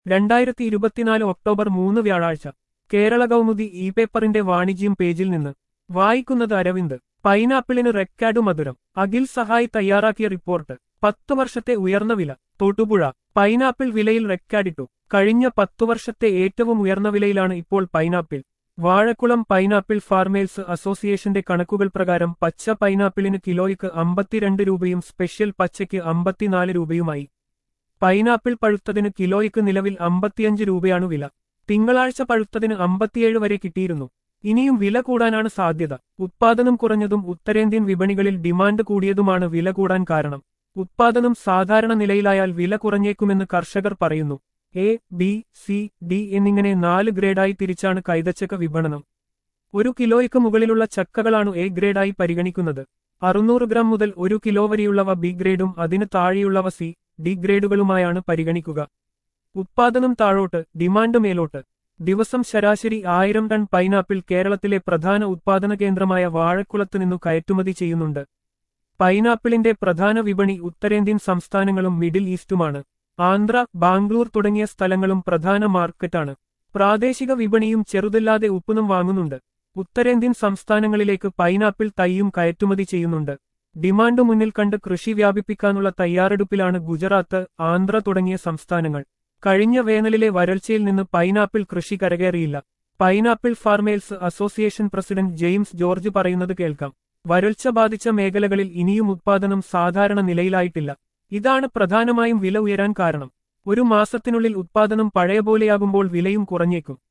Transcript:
രണ്ടായിരത്തി ഇരുപത്തിനാല് ഒക്ടോബർ മൂന്ന് വ്യാഴാഴ്ച കേരള കൗമുദി ഇ പേപ്പറിന്റെ വാണിജ്യം പേജിൽ നിന്ന് വായിക്കുന്നത് അരവിന്ദ് പൈനാപ്പിളിന് റെക്കാർഡ് മധുരം അഖിൽ സഹായി തയ്യാറാക്കിയ റിപ്പോർട്ട് പത്തു വർഷത്തെ ഉയർന്ന വില തൊടുപുഴ പൈനാപ്പിൾ വിലയിൽ റെക്കാർഡിട്ടു കഴിഞ്ഞ പത്തു വർഷത്തെ ഏറ്റവും ഉയർന്ന വിലയിലാണ് ഇപ്പോൾ പൈനാപ്പിൾ വാഴക്കുളം പൈനാപ്പിൾ ഫാർമേഴ്സ് അസോസിയേഷന്റെ കണക്കുകൾ പ്രകാരം പച്ച പൈനാപ്പിളിന് കിലോയ്ക്ക് അമ്പത്തിരണ്ട് രൂപയും സ്പെഷ്യൽ പച്ചയ്ക്ക് അമ്പത്തിനാല് രൂപയുമായി പൈനാപ്പിൾ പഴുത്തതിന് കിലോയ്ക്ക് നിലവിൽ അമ്പത്തിയഞ്ച് രൂപയാണ് വില തിങ്കളാഴ്ച പഴുത്തതിന് അമ്പത്തിയേഴ് വരെ കിട്ടിയിരുന്നു ഇനിയും വില കൂടാനാണ് സാധ്യത ഉത്പാദനം കുറഞ്ഞതും ഉത്തരേന്ത്യൻ വിപണികളിൽ ഡിമാൻഡ് കൂടിയതുമാണ് വില കൂടാൻ കാരണം ഉത്പാദനം സാധാരണ നിലയിലായാൽ വില കുറഞ്ഞേക്കുമെന്ന് കർഷകർ പറയുന്നു എ ബി സി ഡി എന്നിങ്ങനെ നാല് ഗ്രേഡായി തിരിച്ചാണ് കൈതച്ചക്ക വിപണനം ഒരു കിലോയ്ക്ക് മുകളിലുള്ള ചക്കകളാണ് എ ഗ്രേഡായി പരിഗണിക്കുന്നത് അറുന്നൂറ് ഗ്രാം മുതൽ ഒരു കിലോ വരെയുള്ളവ ബി ഗ്രേഡും അതിന് താഴെയുള്ളവ സി ഡി ഗ്രേഡുകളുമായാണ് പരിഗണിക്കുക ഉത്പാദനം താഴോട്ട് ഡിമാൻഡ് മേലോട്ട് ദിവസം ശരാശരി ആയിരം ടൺ പൈനാപ്പിൾ കേരളത്തിലെ പ്രധാന ഉത്പാദന കേന്ദ്രമായ വാഴക്കുളത്ത് നിന്നു കയറ്റുമതി ചെയ്യുന്നുണ്ട് പൈനാപ്പിളിന്റെ പ്രധാന വിപണി ഉത്തരേന്ത്യൻ സംസ്ഥാനങ്ങളും മിഡിൽ ഈസ്റ്റുമാണ് ആന്ധ്ര ബാംഗ്ലൂർ തുടങ്ങിയ സ്ഥലങ്ങളും പ്രധാന മാർക്കറ്റാണ് പ്രാദേശിക വിപണിയും ചെറുതല്ലാതെ ഉപ്പുനും വാങ്ങുന്നുണ്ട് ഉത്തരേന്ത്യൻ സംസ്ഥാനങ്ങളിലേക്ക് പൈനാപ്പിൾ തൈയും കയറ്റുമതി ചെയ്യുന്നുണ്ട് ഡിമാൻഡ് മുന്നിൽ കണ്ട് കൃഷി വ്യാപിപ്പിക്കാനുള്ള തയ്യാറെടുപ്പിലാണ് ഗുജറാത്ത് ആന്ധ്ര തുടങ്ങിയ സംസ്ഥാനങ്ങൾ കഴിഞ്ഞ വേനലിലെ വരൾച്ചയിൽ നിന്ന് പൈനാപ്പിൾ കൃഷി കരകയറിയില്ല pineapple farmers association president James George പറയുന്നത് കേൾക്കാം വരൾച്ച ബാധിച്ച മേഖലകളിൽ ഇനിയും ഉത്പാദനം സാധാരണ നിലയിലായിട്ടില്ല ഇതാണ് പ്രധാനമായും വില ഉയരാൻ കാരണം ഒരു മാസത്തിനുള്ളിൽ ഉത്പാദനം പഴയ പോലെയാകുമ്പോൾ വിലയും കുറഞ്ഞേക്കും